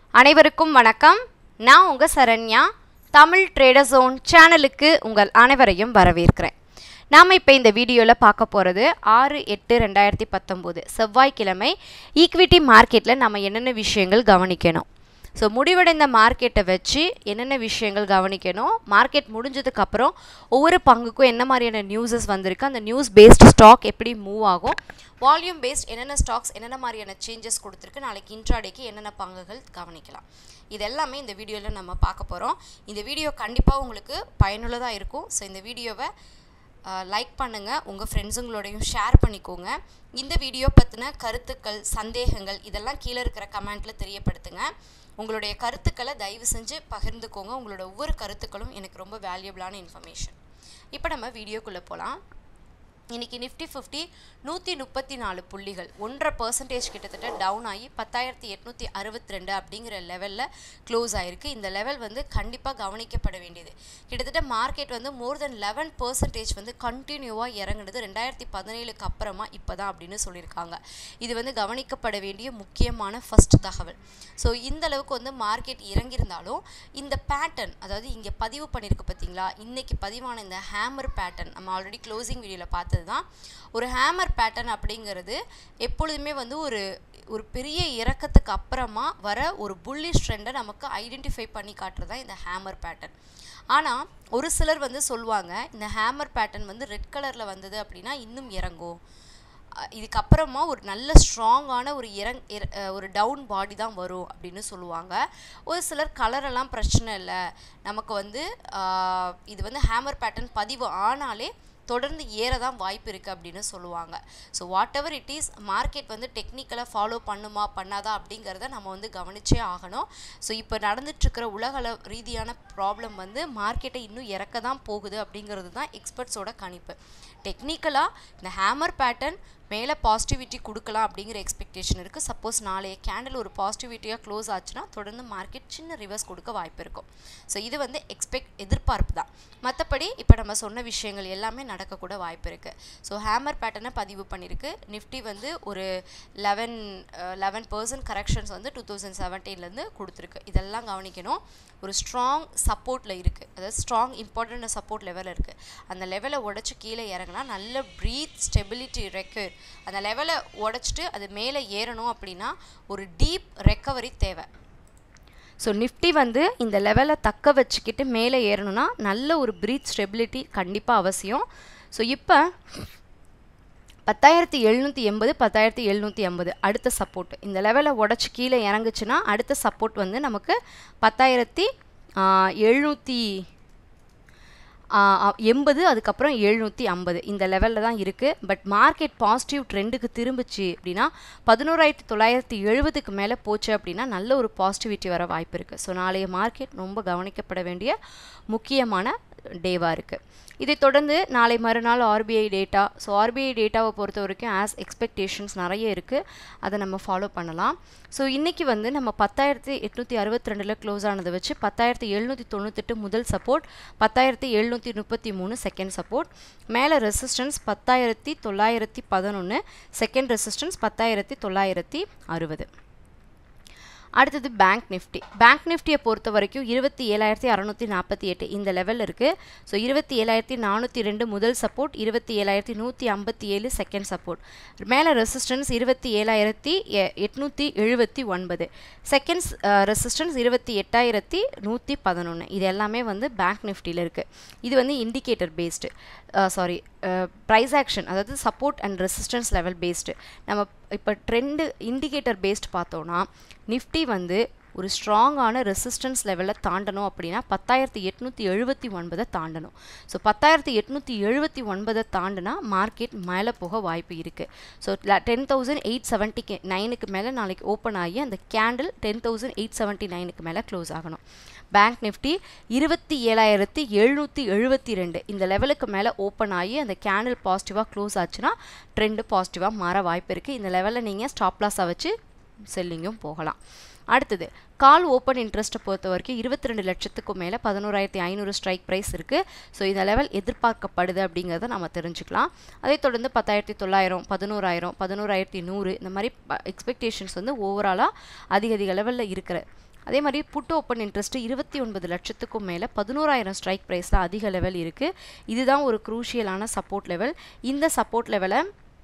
அனைவருக்கும் வணக்கம் நான் உங்கள் சரண்யா தமிழ் ட்ரேடர் ஜோன் சேனலுக்கு உங்கள் அனைவரையும் வரவேற்கிறேன் நாம் இப்போ இந்த வீடியோவில் பார்க்க போகிறது ஆறு எட்டு ரெண்டாயிரத்தி பத்தொம்போது செவ்வாய்க்கிழமை ஈக்விட்டி மார்க்கெட்டில் நம்ம என்னென்ன விஷயங்கள் கவனிக்கணும் ஸோ முடிவடைந்த மார்க்கெட்டை வச்சு என்னென்ன விஷயங்கள் கவனிக்கணும் மார்க்கெட் முடிஞ்சதுக்கப்புறம் ஒவ்வொரு பங்குக்கும் என்ன மாதிரியான நியூஸஸ் வந்திருக்கு அந்த நியூஸ் பேஸ்ட் ஸ்டாக் எப்படி மூவ் ஆகும் வால்யூம் பேஸ்ட் என்னென்ன ஸ்டாக்ஸ் என்னென்ன மாதிரியான சேஞ்சஸ் கொடுத்துருக்கு நாளைக்கு இன்ட்ராடேக்கு என்னென்ன பங்குகள் கவனிக்கலாம் இது எல்லாமே இந்த வீடியோவில் நம்ம பார்க்க போகிறோம் இந்த வீடியோ கண்டிப்பாக உங்களுக்கு பயனுள்ளதாக இருக்கும் ஸோ இந்த வீடியோவை லைக் பண்ணுங்கள் உங்கள் ஃப்ரெண்ட்ஸுங்களோடையும் ஷேர் பண்ணிக்கோங்க இந்த வீடியோ பற்றின கருத்துக்கள் சந்தேகங்கள் இதெல்லாம் கீழே இருக்கிற கமெண்ட்டில் தெரியப்படுத்துங்க உங்களுடைய கருத்துக்களை தயவு செஞ்சு பகிர்ந்துக்கோங்க உங்களோட ஒவ்வொரு கருத்துக்களும் எனக்கு ரொம்ப வேல்யூபிளான இன்ஃபர்மேஷன் இப்போ நம்ம வீடியோக்குள்ளே போகலாம் இன்றைக்கி நிஃப்டி ஃபிஃப்டி நூற்றி முப்பத்தி நாலு புள்ளிகள் ஒன்றரை பர்சன்டேஜ் கிட்டத்தட்ட டவுன் ஆகி பத்தாயிரத்தி எட்நூற்றி அறுபத்தி ரெண்டு அப்படிங்கிற லெவலில் க்ளோஸ் ஆகிருக்கு இந்த லெவல் வந்து கண்டிப்பாக கவனிக்கப்பட வேண்டியது கிட்டத்தட்ட மார்க்கெட் வந்து மோர் தென் லெவன் பர்சன்டேஜ் வந்து கண்டினியூவாக இறங்குனது ரெண்டாயிரத்தி பதினேழுக்கு அப்புறமா இப்போ தான் அப்படின்னு சொல்லியிருக்காங்க இது வந்து கவனிக்கப்பட வேண்டிய முக்கியமான ஃபஸ்ட் தகவல் ஸோ இந்த அளவுக்கு வந்து மார்க்கெட் இறங்கியிருந்தாலும் இந்த பேட்டர்ன் அதாவது இங்கே பதிவு பண்ணியிருக்கு பார்த்தீங்களா இன்றைக்கி பதிவான இந்த ஹேமர் பேட்டர்ன் நம்ம ஆல்ரெடி க்ளோசிங் வீடியோவில் பார்த்தது தான் ஒரு ஹேமர் பேட்டர்ன் அப்படிங்கிறது எப்பொழுதுமே வந்து ஒரு ஒரு பெரிய இறக்கத்துக்கு அப்புறமா வர ஒரு புல்லிஷ் ட்ரெண்டை நமக்கு ஐடென்டிஃபை பண்ணி காட்டுறது தான் இந்த ஹேமர் பேட்டர்ன் ஆனால் ஒரு சிலர் வந்து சொல்லுவாங்க இந்த ஹேமர் பேட்டர்ன் வந்து ரெட் கலரில் வந்தது அப்படின்னா இன்னும் இறங்கும் இதுக்கப்புறமா ஒரு நல்ல ஸ்ட்ராங்கான ஒரு இறங் ஒரு டவுன் பாடி தான் வரும் அப்படின்னு சொல்லுவாங்க ஒரு சிலர் கலரெல்லாம் பிரச்சனை இல்லை நமக்கு வந்து இது வந்து ஹேமர் பேட்டர்ன் பதிவு ஆனாலே தொடர்ந்து ஏற தான் வாய்ப்பு இருக்குது அப்படின்னு சொல்லுவாங்க so whatever it is market வந்து டெக்னிக்கலாக ஃபாலோ பண்ணுமா பண்ணாதா அப்படிங்கிறத நம்ம வந்து கவனிச்சே ஆகணும் ஸோ இப்போ நடந்துட்டுருக்கிற உலகள ரீதியான ப்ராப்ளம் வந்து மார்க்கெட்டை இன்னும் இறக்க தான் போகுது அப்படிங்கிறது தான் எக்ஸ்பர்ட்ஸோட கணிப்பு டெக்னிக்கலாக இந்த ஹேமர் பேட்டர்ன் மேலே பாசிட்டிவிட்டி கொடுக்கலாம் அப்படிங்கிற எக்ஸ்பெக்டேஷன் இருக்குது சப்போஸ் நாளைய கேண்டில் ஒரு பாசிட்டிவிட்டியாக க்ளோஸ் ஆச்சுன்னா தொடர்ந்து மார்க்கெட் சின்ன ரிவர்ஸ் கொடுக்க வாய்ப்பு இருக்கும் ஸோ இது வந்து எக்ஸ்பெக்ட் எதிர்பார்ப்பு தான் மற்றபடி இப்போ நம்ம சொன்ன விஷயங்கள் எல்லாமே நடக்கக்கூட வாய்ப்பு இருக்குது ஸோ ஹேமர் பேட்டர்னை பதிவு பண்ணியிருக்கு நிஃப்டி வந்து ஒரு லெவன் லெவன் பர்சன்ட் கரெக்ஷன்ஸ் வந்து டூ தௌசண்ட் செவன்டீன்லேருந்து கொடுத்துருக்கு இதெல்லாம் கவனிக்கணும் ஒரு ஸ்ட்ராங் சப்போர்ட்டில் இருக்குது அதாவது ஸ்ட்ராங் இம்பார்ட்டன்ட் சப்போர்ட் லெவலில் இருக்குது அந்த லெவலை உடச்சி கீழே இறங்கினா நல்ல ப்ரீத் ஸ்டெபிலிட்டி ரெக்யர் அந்த லெவலை உடச்சிட்டு அது மேலே ஏறணும் அப்படின்னா ஒரு டீப் ரெக்கவரி தேவை ஸோ நிஃப்டி வந்து இந்த லெவலை தக்க வச்சுக்கிட்டு மேலே ஏறணும்னா நல்ல ஒரு ப்ரீத் ஸ்டெபிலிட்டி கண்டிப்பாக அவசியம் ஸோ இப்போ பத்தாயிரத்தி எழுநூற்றி எண்பது பத்தாயிரத்தி எழுநூற்றி ஐம்பது அடுத்த சப்போர்ட் இந்த லெவலை உடச்சி கீழே இறங்குச்சுன்னா அடுத்த சப்போர்ட் வந்து நமக்கு பத்தாயிரத்தி எழுநூற்றி எண்பது அதுக்கப்புறம் எழுநூற்றி ஐம்பது இந்த லெவலில் தான் இருக்குது பட் மார்க்கெட் பாசிட்டிவ் ட்ரெண்டுக்கு திரும்பிச்சு அப்படின்னா பதினோராயிரத்தி தொள்ளாயிரத்தி எழுபதுக்கு மேலே போச்சு அப்படின்னா நல்ல ஒரு பாசிட்டிவிட்டி வர வாய்ப்பு இருக்குது ஸோ நாளைய மார்க்கெட் ரொம்ப கவனிக்கப்பட வேண்டிய முக்கியமான டேவாக இருக்குது இதை தொடர்ந்து நாளை மறுநாள் ஆர்பிஐ டேட்டா ஸோ ஆர்பிஐ டேட்டாவை பொறுத்த வரைக்கும் ஆஸ் எக்ஸ்பெக்டேஷன்ஸ் நிறைய இருக்குது அதை நம்ம ஃபாலோ பண்ணலாம் ஸோ இன்றைக்கி வந்து நம்ம பத்தாயிரத்தி எட்நூற்றி அறுபத்தி ரெண்டில் க்ளோஸ் ஆனதை வச்சு பத்தாயிரத்தி எழுநூற்றி தொண்ணூத்தெட்டு முதல் சப்போர்ட் பத்தாயிரத்தி எழுநூற்றி முப்பத்தி மூணு செகண்ட் சப்போர்ட் மேலே ரெசிஸ்டன்ஸ் பத்தாயிரத்தி தொள்ளாயிரத்தி பதினொன்று செகண்ட் ரெசிஸ்டன்ஸ் பத்தாயிரத்தி தொள்ளாயிரத்தி அறுபது அடுத்தது பேங்க் நிஃப்டி பேங்க் நிஃப்டியை பொறுத்த வரைக்கும் இருபத்தி ஏழாயிரத்தி அறநூற்றி நாற்பத்தி எட்டு இந்த லெவல் இருக்குது ஸோ இருபத்தி ஏழாயிரத்தி நானூற்றி ரெண்டு முதல் சப்போர்ட் இருபத்தி ஏழாயிரத்தி நூற்றி ஐம்பத்தி ஏழு செகண்ட் சப்போர்ட் மேலே ரெசிஸ்டன்ஸ் இருபத்தி ஏழாயிரத்தி எட்நூற்றி எழுபத்தி ஒன்பது செகண்ட்ஸ் ரெசிஸ்டன்ஸ் இருபத்தி எட்டாயிரத்தி நூற்றி பதினொன்று இது எல்லாமே வந்து பேங்க் நிஃப்டியில் இருக்குது இது வந்து indicator based sorry price action அதாவது support and resistance level based நம்ம இப்போ ட்ரெண்டு இண்டிகேட்டர் பேஸ்ட் பார்த்தோன்னா நிஃப்டி வந்து ஒரு ஸ்ட்ராங்கான ரெசிஸ்டன்ஸ் லெவலில் தாண்டணும் அப்படின்னா பத்தாயிரத்தி எட்நூற்றி எழுபத்தி ஒன்பதை தாண்டணும் ஸோ பத்தாயிரத்தி எட்நூற்றி எழுபத்தி ஒன்பதை தாண்டினா மார்க்கெட் மேலே போக வாய்ப்பு இருக்குது so ten thousand eight seventy நைனுக்கு மேலே நாளைக்கு ஓப்பன் ஆகி அந்த candle ten thousand eight seventy நைனுக்கு மேலே க்ளோஸ் ஆகணும் பேங்க் நிஃப்டி இருபத்தி ஏழாயிரத்தி எழுநூற்றி எழுபத்தி ரெண்டு இந்த லெவலுக்கு மேலே ஓப்பன் ஆகி அந்த கேண்டில் பாசிட்டிவாக க்ளோஸ் ஆச்சுன்னா ட்ரெண்டு பாசிட்டிவாக மாற வாய்ப்பு இருக்குது இந்த லெவலில் நீங்கள் ஸ்டாப் லாஸாக வச்சு செல்லிங்கும் போகலாம் அடுத்தது கால் ஓப்பன் இன்ட்ரெஸ்ட்டை பொறுத்த வரைக்கும் இருபத்தி ரெண்டு லட்சத்துக்கும் மேலே பதினோராயிரத்தி ஐநூறு ஸ்ட்ரைக் ப்ரைஸ் இருக்குது ஸோ இந்த லெவல் எதிர்பார்க்கப்படுது அப்படிங்கிறத நம்ம தெரிஞ்சுக்கலாம் அதே தொடர்ந்து பத்தாயிரத்தி தொள்ளாயிரம் பதினோராயிரம் பதினோராயிரத்தி நூறு இந்த மாதிரி எக்ஸ்பெக்டேஷன்ஸ் வந்து ஓவராலாக அதிக அதிக லெவலில் இருக்கிற அதே மாதிரி புட்டு ஓப்பன் இன்ட்ரெஸ்ட்டு இருபத்தி ஒன்பது லட்சத்துக்கும் மேலே பதினோராயிரம் ஸ்ட்ரைக் ப்ரைஸில் அதிக லெவல் இருக்குது இதுதான் ஒரு குரூஷியலான சப்போர்ட் லெவல் இந்த சப்போர்ட் லெவலை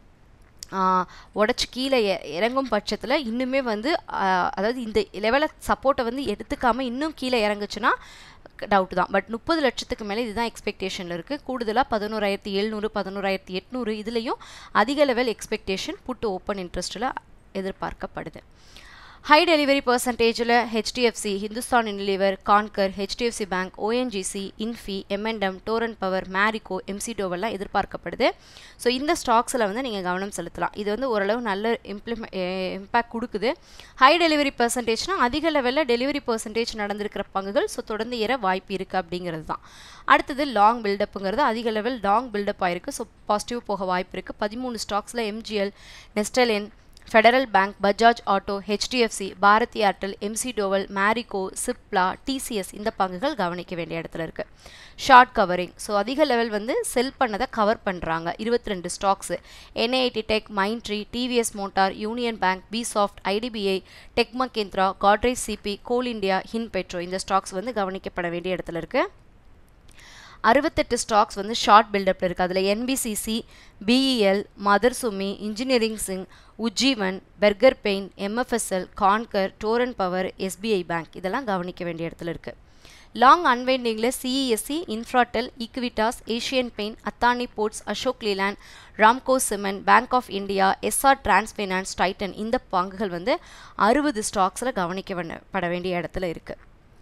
உடச்சி கீழே இறங்கும் பட்சத்தில் இன்னுமே வந்து அதாவது இந்த லெவலை சப்போர்ட்டை வந்து எடுத்துக்காமல் இன்னும் கீழே இறங்குச்சுன்னா டவுட் தான் பட் முப்பது லட்சத்துக்கு மேலே இதுதான் எக்ஸ்பெக்டேஷனில் இருக்குது கூடுதலாக பதினோராயிரத்தி எழுநூறு பதினோராயிரத்தி எட்நூறு இதுலேயும் அதிக லெவல் எக்ஸ்பெக்டேஷன் புட்டு ஓப்பன் இன்ட்ரெஸ்ட்டில் எதிர்பார்க்கப்படுது ஹை டெலிவரி பர்சன்டேஜில் HDFC Hindustan Unilever Concor HDFC bank ONGC Infy எம்என்டம் டோரன் பவர் மேரிகோ எம்சிடோவெல்லாம் எதிர்பார்க்கப்படுது ஸோ இந்த ஸ்டாக்ஸில் வந்து நீங்கள் கவனம் செலுத்தலாம் இது வந்து ஓரளவு நல்ல இம்ப்ளிமெ இம்பேக்ட் கொடுக்குது ஹை டெலிவரி பர்சன்டேஜ்னால் அதிக லெவலில் டெலிவரி பர்சன்டேஜ் நடந்திருக்கிற பங்குகள் ஸோ தொடர்ந்து ஏற வாய்ப்பு இருக்குது அப்படிங்கிறது தான் அடுத்தது லாங் பில்டப்புங்கிறது அதிக லெவல் லாங் பில்டப் ஆயிருக்கு ஸோ பாசிட்டிவ் போக வாய்ப்பு இருக்குது பதிமூணு ஸ்டாக்ஸில் எம்ஜிஎல் நெஸ்டலின் Federal Bank Bajaj auto HDFC Bharti Airtel McDowell Marico Cipla TCS இந்த பங்குகள் கவனிக்க வேண்டிய இடத்துல இருக்குது ஷார்ட் கவரிங் ஸோ அதிக லெவல் வந்து செல் பண்ணதை கவர் பண்ணுறாங்க இருபத்தி ரெண்டு stocks NIIT tech Mindtree TVS motor union bank பி சாஃப்ட் IDBI tech Mahindra Godrej CP coal India ஹின் பெட்ரோ இந்த ஸ்டாக்ஸ் வந்து கவனிக்கப்பட வேண்டிய இடத்துல இருக்குது அறுபத்தெட்டு ஸ்டாக்ஸ் வந்து ஷார்ட் பில்டப்பில் இருக்குது அதில் NBCC BEL mother Sumi engineering சிங் Ujjivan Berger paint MFSL Concor Torrent power SBI bank இதெல்லாம் கவனிக்க வேண்டிய இடத்துல இருக்குது லாங் அன்வைண்டிங்கில் CESC Infratel Equitas Asian paint Adani ports Ashok Leyland Ramco cement bank of India SR trans finance Titan இந்த பங்குகள் வந்து அறுபது ஸ்டாக்ஸில் கவனிக்கப்பட வேண்டிய இடத்துல இருக்குது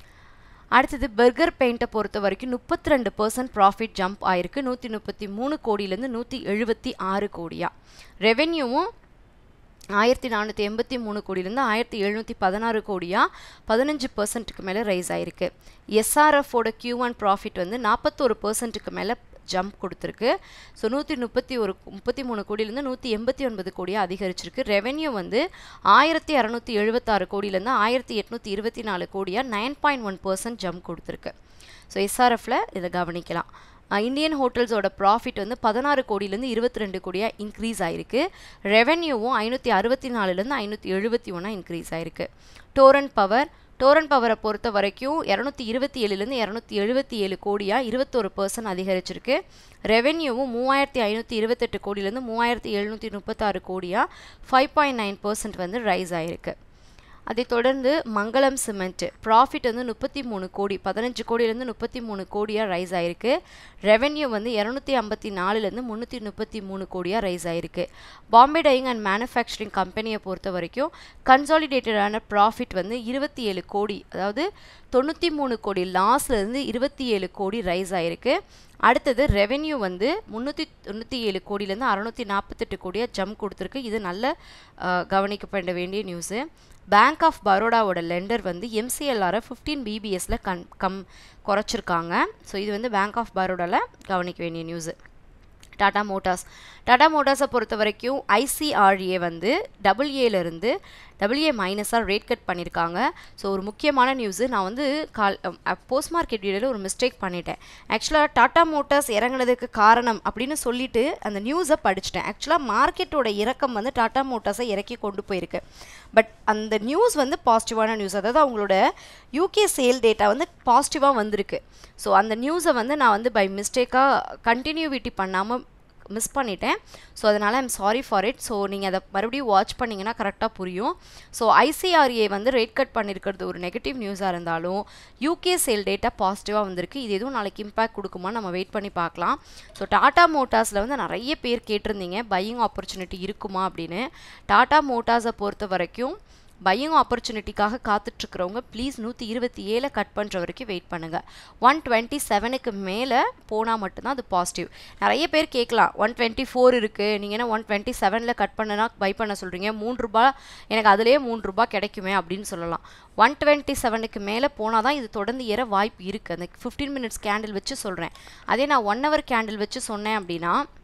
அடுத்தது பர்கர் பெயிண்ட்டை பொறுத்த வரைக்கும் முப்பத்தி ரெண்டு பர்சன்ட் ப்ராஃபிட் ஜம்ப் ஆயிருக்கு நூற்றி முப்பத்தி மூணு கோடியிலேருந்து நூற்றி எழுபத்தி ஆறு கோடியா ரெவென்யூவும் ஆயிரத்தி நானூற்றி எண்பத்தி மூணு கோடியிலேருந்து ஆயிரத்தி எழுநூற்றி பதினாறு கோடியாக பதினஞ்சு பர்சன்ட்டுக்கு மேலே ரைஸ் ஆயிருக்கு எஸ்ஆர்எஃபோட கியூ ஒன் ப்ராஃபிட் வந்து நாற்பத்தோரு பர்சன்ட்டுக்கு மேலே ஜம்ப் கொடுத்துருக்கு ஸோ நூற்றி முப்பத்தி ஒரு முப்பத்தி மூணு கோடியிலேருந்து நூற்றி எண்பத்தி ஒன்பது கோடியாக அதிகரிச்சிருக்கு ரெவென்யூ வந்து ஆயிரத்தி அறநூற்றி எழுபத்தாறு கோடியிலேருந்து ஆயிரத்தி எட்நூற்றி இருபத்தி நாலு கோடியாக nine point one percent jump கொடுத்துருக்கு ஸோ எஸ்ஆர்எஃப்பில் இதை கவனிக்கலாம் இந்தியன் ஹோட்டல்ஸோட ப்ராஃபிட் வந்து பதினாறு கோடியிலேருந்து இருபத்தி ரெண்டு கோடியாக இன்க்ரீஸ் ஆயிருக்கு ரெவென்யூவும் ஐநூற்றி அறுபத்தி நாலுலேருந்து ஐநூற்றி எழுபத்தி ஒன்றா இன்க்ரீஸ் ஆயிருக்கு டோரன் பவர் டோரன் பவரை பொறுத்த வரைக்கும் இரநூத்தி இருபத்தி ஏழுலேருந்து இரநூத்தி எழுபத்தி ஏழு கோடியாக இருபத்தொரு பர்சன்ட் அதிகரிச்சிருக்கு ரெவென்யூவும் மூவாயிரத்தி ஐநூற்றி இருபத்தெட்டு கோடியிலேருந்து மூவாயிரத்தி எழுநூற்றி முப்பத்தாறு கோடியாக ஃபைவ் பாயிண்ட் நைன் பர்சன்ட் வந்து ரைஸ் ஆயிருக்கு அதை தொடர்ந்து மங்களம் சிமெண்ட் ப்ராஃபிட் வந்து முப்பத்தி மூணு கோடி பதினஞ்சு கோடியிலேருந்து முப்பத்தி மூணு கோடியாக ரைஸ் ஆயிருக்கு ரெவென்யூ வந்து இரநூத்தி ஐம்பத்தி நாலுலேருந்து முந்நூற்றி முப்பத்தி மூணு கோடியாக ரைஸ் ஆயிருக்கு பாம்பே டையிங் அண்ட் மேனுஃபேக்சரிங் கம்பெனியை பொறுத்த வரைக்கும் கன்சாலிடேட்டடான ப்ராஃபிட் வந்து இருபத்தி ஏழு கோடி அதாவது தொண்ணூற்றி மூணு கோடி லாஸ்லேருந்து இருபத்தி ஏழு கோடி ரைஸ் ஆயிருக்கு அடுத்தது ரெவென்யூ வந்து முந்நூற்றி தொண்ணூற்றி ஏழு கோடியிலேருந்து அறநூற்றி நாற்பத்தெட்டு கோடியாக ஜம்ப் கொடுத்துருக்கு இது நல்ல கவனிக்கப்பட வேண்டிய நியூஸு பேங்க் ஆஃப் பரோடாவோட லெண்டர் வந்து எம்சிஎல்ஆரை ஃபிஃப்டீன் பிபிஎஸில் கன் கம் குறைச்சிருக்காங்க ஸோ இது வந்து பேங்க் ஆஃப் பரோடாவில் கவனிக்க வேண்டிய நியூஸு டாடா மோட்டார்ஸ் டாடா மோட்டார்ஸை பொறுத்த வரைக்கும் ஐசிஆர்ஏ வந்து டபுள் ஏலேருந்து டபுள் ஏ மைனஸாக ரேட் கட் பண்ணியிருக்காங்க ஸோ ஒரு முக்கியமான நியூஸு நான் வந்து கால் போஸ்ட் மார்க்கெட் வீடியோவில் ஒரு மிஸ்டேக் பண்ணிட்டேன் ஆக்சுவலாக டாடா மோட்டார்ஸ் இறங்குனதுக்கு காரணம் அப்படின்னு சொல்லிட்டு அந்த நியூஸை படிச்சிட்டேன் ஆக்சுவலாக மார்க்கெட்டோட இறக்கம் வந்து டாடா மோட்டார்ஸை இறக்கி கொண்டு போயிருக்கு பட் அந்த நியூஸ் வந்து பாசிட்டிவான நியூஸ் அதாவது அவங்களோட யூகே சேல் டேட்டா வந்து பாசிட்டிவாக வந்திருக்கு ஸோ அந்த நியூஸை வந்து நான் வந்து பை மிஸ்டேக்காக கண்டினியூவிட்டி பண்ணாமல் மிஸ் பண்ணிட்டேன் ஸோ அதனால் I'm sorry for it so நீங்கள் அதை மறுபடியும் வாட்ச் பண்ணிங்கன்னா கரெக்டாக புரியும் ஸோ ஐசிஆர்ஏ வந்து ரேட் கட் பண்ணியிருக்கிறது ஒரு நெகட்டிவ் நியூஸாக இருந்தாலும் யூகே சேல் டேட்டா பாசிட்டிவாக வந்திருக்கு இது எதுவும் நாளைக்கு இம்பேக்ட் கொடுக்குமா நம்ம வெயிட் பண்ணி பார்க்கலாம் ஸோ டாடா மோட்டார்ஸில் வந்து நிறைய பேர் கேட்டிருந்தீங்க பையிங் ஆப்பர்ச்சுனிட்டி இருக்குமா அப்படின்னு டாடா மோட்டார்ஸை பொறுத்த வரைக்கும் பையிங் ஆப்பர்ச்சுனிட்டிக்காக காத்துட்ருக்கிறவங்க ப்ளீஸ் நூற்றி இருபத்தி ஏழை கட் பண்ணுற வரைக்கும் வெயிட் பண்ணுங்கள் ஒன் டுவெண்ட்டி செவனுக்கு மேலே போனால் மட்டும்தான் அது பாசிட்டிவ் நிறைய பேர் கேட்கலாம் ஒன் டுவெண்ட்டி ஃபோர் இருக்குது நீங்கள் என்ன ஒன் டுவெண்ட்டி செவனில் கட் பண்ணனா பை பண்ண சொல்கிறீங்க மூன்று ரூபா எனக்கு அதிலே மூன்று ரூபா கிடைக்குமே அப்படின்னு சொல்லலாம் ஒன் டுவெண்ட்டி செவனுக்கு மேலே போனால் தான் இது தொடர்ந்து ஏற வாய்ப்பு இருக்குது அந்த ஃபிஃப்டீன் மினிட்ஸ் கேண்டில் வச்சு சொல்கிறேன் அதே நான் ஒன் ஹவர் கேண்டில் வச்சு சொன்னேன் அப்படின்னா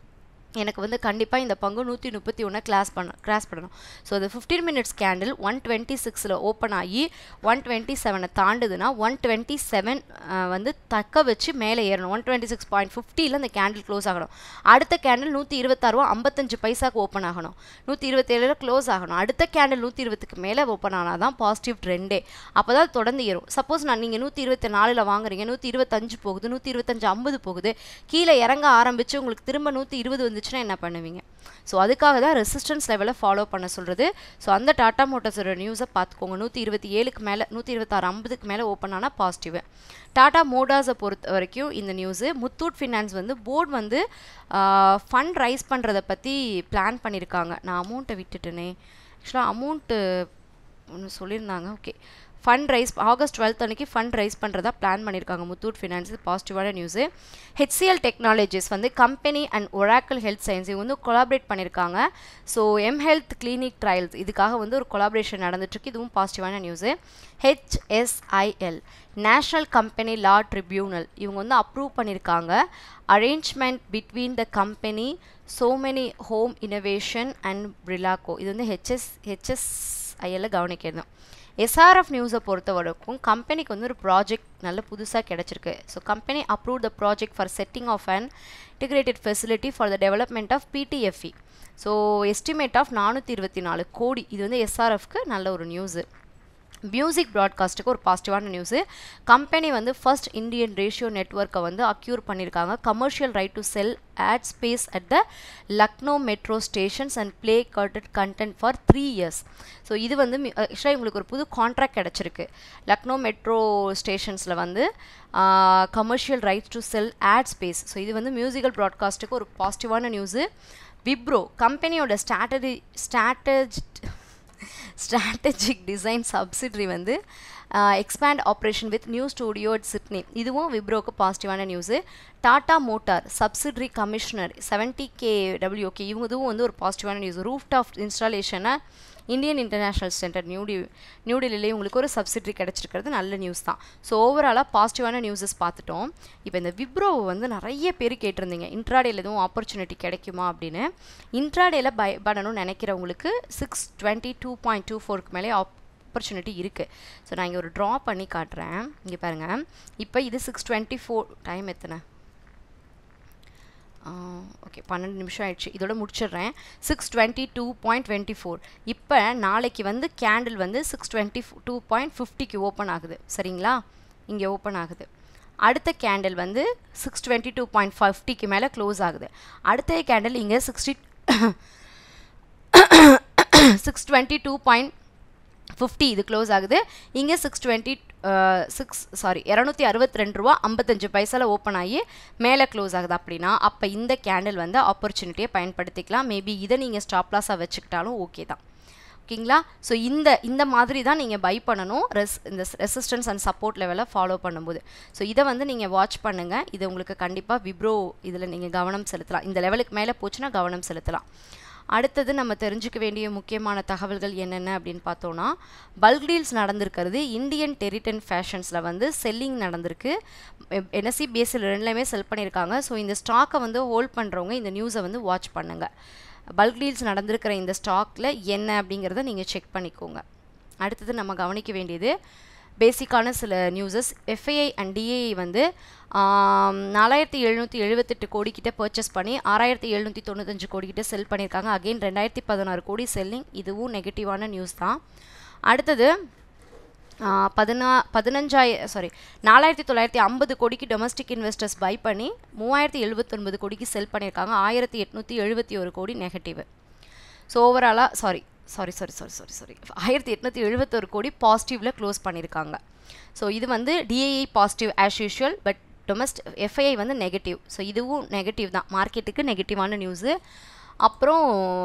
எனக்கு வந்து கண்டிப்பாக இந்த பங்கு நூற்றி முப்பத்தி ஒன்று கிளாஸ் பண்ண கிராஸ் பண்ணணும் ஸோ அது fifteen minutes candle one twenty சிக்ஸில் ஓப்பன் ஆகி ஒன் டுவெண்ட்டி செவனை தாண்டுதுன்னா ஒன் டுவெண்ட்டி செவன் வந்து தக்க வச்சு மேலே ஏறணும் ஒன் டுவெண்ட்டி சிக்ஸ் பாயிண்ட் ஃபிஃப்டியில் அந்த கேண்டில் க்ளோஸ் ஆகணும் அடுத்த கேண்டில் நூற்றி இருபத்தாறுவா ஐம்பத்தஞ்சு பைசாக்கு ஓப்பன் ஆகணும் நூற்றி இருபத்தேழில் க்ளோஸ் ஆகணும் அடுத்த கேண்டில் நூற்றி இருபத்துக்கு மேலே ஓப்பன் ஆனால் தான் பாசிட்டிவ் ட்ரெண்டே அப்போ தான் தொடர்ந்து ஏறும் சப்போஸ் நான் நீங்கள் நூற்றி இருபத்தி நாலில் வாங்குறீங்க நூற்றி இருபத்தஞ்சு போகுது நூற்றி இருபத்தஞ்சு ஐம்பது போகுது கீழே இறங்க ஆரம்பித்து உங்களுக்கு திரும்ப நூற்றி இருபது வந்துச்சுன்னா என்ன பண்ணுவீங்க ஸோ அதுக்காக தான் ரெசிஸ்டன்ஸ் லெவலை ஃபாலோ பண்ண சொல்கிறது ஸோ அந்த டாட்டா மோட்டர்ஸோட நியூஸை பார்த்துக்கோங்க நூற்றி இருபத்தி ஏழுக்கு மேலே நூற்றி இருபத்தாறு ஐம்பதுக்கு மேலே ஓப்பன் ஆனால் பாசிட்டிவ் டாடா மோட்டார்ஸை பொறுத்த வரைக்கும் இந்த நியூஸு முத்தூட் ஃபினான்ஸ் வந்து போர்டு வந்து ஃபண்ட் ரைஸ் பண்ணுறதை பற்றி பிளான் பண்ணியிருக்காங்க நான் அமௌண்ட்டை விட்டுட்டேனே ஆக்சுவலாக அமௌண்ட்டு ஒன்று சொல்லியிருந்தாங்க okay fund raise August twelfth அன்னைக்கு ஃபண்ட் ரைஸ் பண்ணுறதா பிளான் பண்ணியிருக்காங்க முத்தூட் ஃபினான்ஸ் பாசிட்டிவான நியூஸு ஹெச்சிஎல் டெக்னாலஜிஸ் வந்து company and Oracle health science இவங்க வந்து கொலாபரேட் பண்ணியிருக்காங்க so M health clinic trials இதுக்காக வந்து ஒரு கொலாபரேஷன் நடந்துட்டுருக்கு இதுவும் பாசிட்டிவான news HSIL national company law tribunal இவங்க வந்து அப்ரூவ் பண்ணியிருக்காங்க arrangement between the company Somany home innovation and Brilloca இது வந்து ஹெச்எஸ் ஹெச்எஸ்ஐஎல்ல கவனிக்கணும் எஸ்ஆர்எஃப் நியூஸை பொறுத்த வரைக்கும் கம்பெனிக்கு வந்து ஒரு ப்ராஜெக்ட் நல்ல புதுசாக கிடச்சிருக்கு so company approve the project for setting of an integrated facility for the development of PTFE so estimate of நானூற்றி இருபத்தி நாலு கோடி இது வந்து எஸ்ஆர்எஃப்க்கு நல்ல ஒரு நியூஸு மியூசிக் ப்ராட்காஸ்ட்டுக்கு ஒரு பாசிட்டிவான நியூஸு கம்பெனி வந்து ஃபர்ஸ்ட் இந்தியன் ரேஷியோ நெட்ஒர்க்கை வந்து அக்யூர் பண்ணியிருக்காங்க commercial right to sell ad space at the Lucknow metro stations and play curated content for three years so இது வந்து ஆக்சுவலாக இவங்களுக்கு ஒரு புது கான்ட்ராக்ட் கிடச்சிருக்கு லக்னோ மெட்ரோ ஸ்டேஷன்ஸில் வந்து commercial rights to sell ad space so இது வந்து மியூசிக்கல் ப்ராட்காஸ்ட்டுக்கு ஒரு பாசிட்டிவான நியூஸு விப்ரோ கம்பெனியோட strategy strategy strategic design subsidiary வந்து expand operation with new studio at Sydney இதுவும் விப்ரோக்கு பாசிட்டிவான news Tata motor subsidiary commissioner seventy K WK இவங்க இதுவும் வந்து ஒரு பாசிட்டிவான நியூஸ் ரூஃப் டாப் இன்ஸ்டாலேஷனை இந்தியன் இன்டர்நேஷ்னல் சென்டர் நியூடி நியூடெல்லியிலே உங்களுக்கு ஒரு சப்சிட்ரி கிடச்சிருக்கிறது நல்ல நியூஸ் தான் ஸோ ஓவராலாக பாசிட்டிவான நியூஸஸ் பார்த்துட்டோம் இப்போ இந்த விப்ரோவை வந்து நிறைய பேர் கேட்டிருந்தீங்க இன்ட்ராடேல எதுவும் ஆப்பர்ச்சுனிட்டி கிடைக்குமா அப்படின்னு இன்ட்ராடேல பை பண்ணணும்னு நினைக்கிறவங்களுக்கு six twenty two point two ஃபோருக்கு மேலே ஆப்பர்ச்சுனிட்டி இருக்குது ஸோ நான் இங்கே ஒரு ட்ரா பண்ணி காட்டுறேன் இங்கே பாருங்கள் இப்போ இது சிக்ஸ் டுவெண்ட்டி ஃபோர் டைம் எத்தனை ஓகே பன்னெண்டு நிமிஷம் ஆயிடுச்சு இதோட முடிச்சிடுறேன் six twenty two point twenty four இப்போ நாளைக்கு வந்து கேண்டில் வந்து சிக்ஸ் டுவெண்ட்டி டூ பாயிண்ட் ஃபிஃப்டிக்கு ஓப்பன் ஆகுது சரிங்களா இங்கே ஓப்பன் ஆகுது அடுத்த கேண்டில் வந்து சிக்ஸ் டுவெண்ட்டி டூ பாயிண்ட் ஃபிஃப்டிக்கு மேலே க்ளோஸ் ஆகுது அடுத்த கேண்டில் இங்கே sixty six twenty two point fifty இது க்ளோஸ் ஆகுது இங்கே சிக்ஸ் டுவெண்ட்டி சிக்ஸ் சாரி இரநூத்தி அறுபத்தி ரெண்டு ரூபா ஐம்பத்தஞ்சு பைசாவில் ஓப்பன் ஆகி மேலே க்ளோஸ் ஆகுது அப்படின்னா அப்போ இந்த கேண்டில் வந்து ஆப்பர்ச்சுனிட்டியை பயன்படுத்திக்கலாம் மேபி இதை நீங்கள் ஸ்டாப் லாஸாக வச்சுக்கிட்டாலும் ஓகே தான் ஓகேங்களா ஸோ இந்த இந்த மாதிரி தான் நீங்கள் பை பண்ணணும் ரெஸ் இந்த ரெசிஸ்டன்ஸ் அண்ட் சப்போர்ட் லெவலை ஃபாலோ பண்ணும்போது ஸோ இதை வந்து நீங்கள் வாட்ச் பண்ணுங்கள் இது உங்களுக்கு கண்டிப்பாக விப்ரோ இதில் நீங்கள் கவனம் செலுத்தலாம் இந்த லெவலுக்கு மேலே போச்சுன்னா கவனம் செலுத்தலாம் அடுத்தது நம்ம தெரிஞ்சுக்க வேண்டிய முக்கியமான தகவல்கள் என்னென்ன அப்படின்னு பார்த்தோன்னா பல்க் டீல்ஸ் நடந்திருக்கிறது இந்தியன் டெரிட்டன் ஃபேஷன்ஸில் வந்து செல்லிங் நடந்திருக்கு என்எஸ்சி பேஸில் ரெண்டுலேயுமே செல் பண்ணியிருக்காங்க ஸோ இந்த ஸ்டாக்கை வந்து ஹோல்ட் பண்ணுறவங்க இந்த நியூஸை வந்து வாட்ச் பண்ணுங்கள் பல்க் டீல்ஸ் நடந்திருக்கிற இந்த ஸ்டாக்கில் என்ன அப்படிங்கிறத நீங்கள் செக் பண்ணிக்கோங்க அடுத்தது நம்ம கவனிக்க வேண்டியது பேசிக்கான சில நியூஸஸ் எஃப்ஐஐ அண்ட் டிஏஐ வந்து நாலாயிரத்தி எழுநூற்றி எழுபத்தெட்டு கோடிக்கிட்ட பர்ச்சேஸ் பண்ணி ஆறாயிரத்தி எழுநூற்றி தொண்ணூத்தஞ்சு கோடிக்கிட்ட செல் பண்ணியிருக்காங்க அகெயின் ரெண்டாயிரத்தி பதினாறு கோடி செல்லிங் இதுவும் நெகட்டிவான நியூஸ் தான் அடுத்தது பதினா பதினஞ்சாய சாரி நாலாயிரத்தி தொள்ளாயிரத்தி ஐம்பது கோடிக்கு டொமஸ்டிக் இன்வெஸ்டர்ஸ் பை பண்ணி மூவாயிரத்தி எழுபத்தொன்பது கோடிக்கு செல் பண்ணியிருக்காங்க ஆயிரத்தி எட்நூற்றி எழுபத்தி ஒரு கோடி நெகட்டிவ் ஸோ ஓவராலாக sorry sorry sorry sorry sorry sorry ஆயிரத்தி எட்நூற்றி எழுபத்தொரு கோடி பாசிட்டிவில் க்ளோஸ் பண்ணியிருக்காங்க ஸோ இது வந்து DII positive as usual but டொமஸ்ட் எஃப்ஐஐ வந்து நெகட்டிவ் ஸோ இதுவும் நெகட்டிவ் தான் மார்க்கெட்டுக்கு நெகட்டிவான நியூஸு அப்புறம்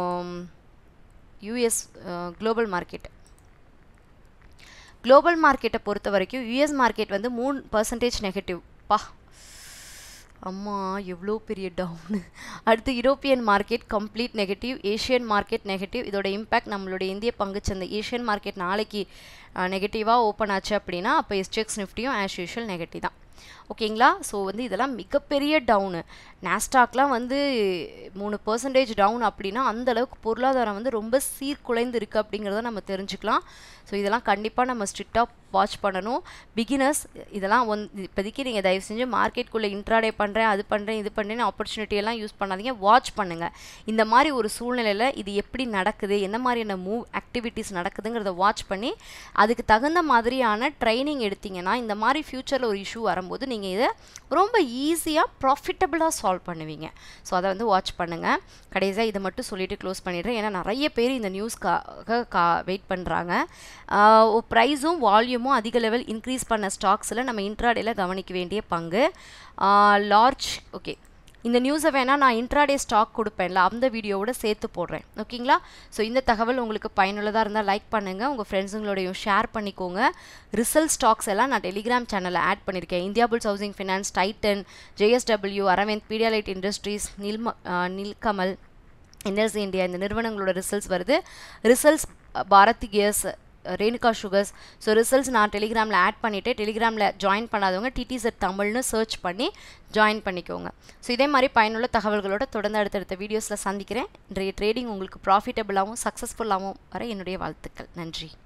யூஎஸ் குளோபல் மார்க்கெட் குளோபல் மார்க்கெட்டை பொறுத்த வரைக்கும் யூஎஸ் மார்க்கெட் வந்து மூணு பர்சன்டேஜ் நெகட்டிவ் பா அம்மா எவ்வளோ பெரிய டவுனு அடுத்து European market complete negative Asian market negative இதோட இம்பேக்ட் நம்மளுடைய இந்திய பங்குச்சந்தை ஏஷியன் மார்க்கெட் நாளைக்கு நெகட்டிவாக ஓப்பன் ஆச்சு அப்படின்னா அப்போ எஸ்டெக்ஸ் நிஃப்டியும் ஆஸ் யூஷுவல் நெகட்டிவ் தான் ஓகேங்களா ஸோ வந்து இதெல்லாம் மிகப்பெரிய டவுனு நாஸ்டாக்லாம் வந்து மூணு பர்சன்டேஜ் டவுன் அப்படின்னா அந்த அளவுக்கு பொருளாதாரம் வந்து ரொம்ப சீர்குலைந்து இருக்குது அப்படிங்கிறத நம்ம தெரிஞ்சுக்கலாம் ஸோ இதெல்லாம் கண்டிப்பாக நம்ம ஸ்ட்ரிக்டாக வாட்ச் பண்ணணும் பிகினர்ஸ் இதெல்லாம் ஒன் இப்போதைக்கு நீங்கள் தயவு செஞ்சு மார்க்கெட்குள்ளே இன்ட்ராடே பண்ணுறேன் அது பண்ணுறேன் இது பண்ணுறேன்னு ஆப்பர்ச்சுனிட்டி எல்லாம் யூஸ் பண்ணாதீங்க வாட்ச் பண்ணுங்கள் இந்த மாதிரி ஒரு சூழ்நிலையில் இது எப்படி நடக்குது என்ன மாதிரியான மூவ் ஆக்டிவிட்டீஸ் நடக்குதுங்கிறத வாட்ச் பண்ணி அதுக்கு தகுந்த மாதிரியான ட்ரைனிங் எடுத்தீங்கன்னா இந்த மாதிரி ஃப்யூச்சரில் ஒரு இஷ்யூ வரும்போது நீங்கள் இதை ரொம்ப ஈஸியாக ப்ராஃபிட்டபுளாக சால்வ் பண்ணுவீங்க ஸோ அதை வந்து வாட்ச் பண்ணுங்கள் கடைசியாக இதை மட்டும் சொல்லிவிட்டு க்ளோஸ் பண்ணிடுறேன் ஏன்னா நிறைய பேர் இந்த நியூஸ்க்காக கா வெயிட் பண்ணுறாங்க ப்ரைஸும் வால்யூமும் அதிக லெவல் இன்க்ரீஸ் பண்ண ஸ்டாக்ஸில் நம்ம இன்ட்ராடேல கவனிக்க வேண்டிய பங்கு லார்ஜ் ஓகே இந்த நியூஸை வேணால் நான் இன்ட்ராடே ஸ்டாக் கொடுப்பேன்ல அந்த வீடியோவோட சேர்த்து போடுறேன் ஓகேங்களா ஸோ இந்த தகவல் உங்களுக்கு பயனுள்ளதாக இருந்தால் லைக் பண்ணுங்கள் உங்கள் ஃப்ரெண்ட்ஸுங்களோடையும் ஷேர் பண்ணிக்கோங்க ரிசல்ட் ஸ்டாக்ஸ் எல்லாம் நான் டெலிகிராம் சேனலில் ஆட் பண்ணியிருக்கேன் India Bulls housing finance Titan JSW Arvind Pidilite industries நில்ம நில்கமல் என்எல்சி இந்தியா இந்த நிறுவனங்களோட ரிசல்ட்ஸ் வருது results Bharat gas Renuka sugars so results நான் டெலிகிராமில் ஆட் பண்ணிவிட்டு டெலிகிராமில் ஜாயின் பண்ணாதவங்க டிடிசெட் தமிழ்னு சர்ச் பண்ணி ஜாயின் பண்ணிக்கோங்க ஸோ இதே மாதிரி பயனுள்ள தகவல்களோட தொடர்ந்து அடுத்தடுத்த வீடியோஸில் சந்திக்கிறேன் இன்றைய ட்ரேடிங் உங்களுக்கு ப்ராஃபிட்டபுளாகவும் சக்ஸஸ்ஃபுல்லாகவும் வர என்னுடைய வாழ்த்துக்கள் நன்றி